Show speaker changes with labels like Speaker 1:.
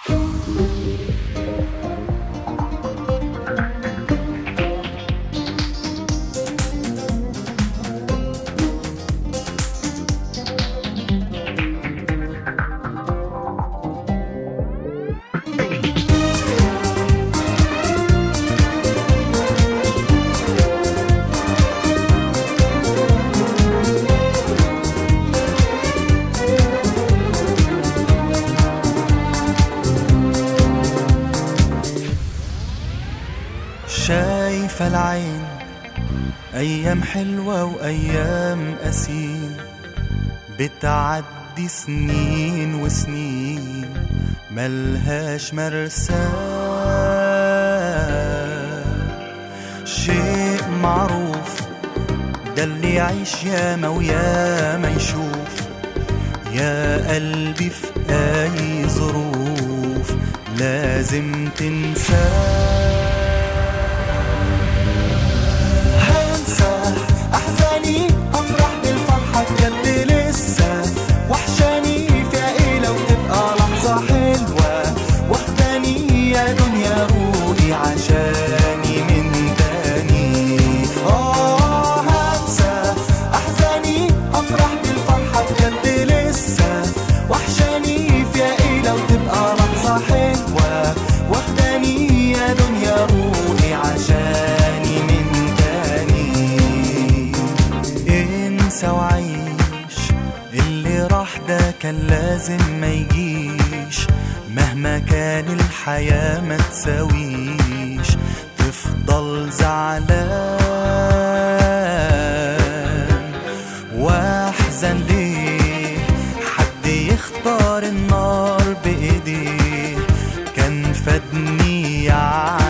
Speaker 1: شايفة العين أيام حلوة وأيام قسيم بتعدي سنين وسنين ملهاش مرساه شيء معروف ده اللي يعيش ياما وياما يشوف يا قلبي في أي ظروف لازم تنساه هنسى احزاني افرح بالفرحه بجد لسه وحشاني فيها ايه لو تبقى لحظه حلوه واخداني يا دنيا روقي عشاني من تاني اه هنسى احزاني افرح بالفرحه بجد لسه وحشاني فيها ايه لو تبقى لحظه حلوه واخداني يا دنيا روقي عشاني من تاني انسى وعيش اللي راح ده كان لازم ما يجيش مهما كان الحياة ما تساويش تفضل زعلان واحزن ليه حد يختار النار بإيديه كان فادني يا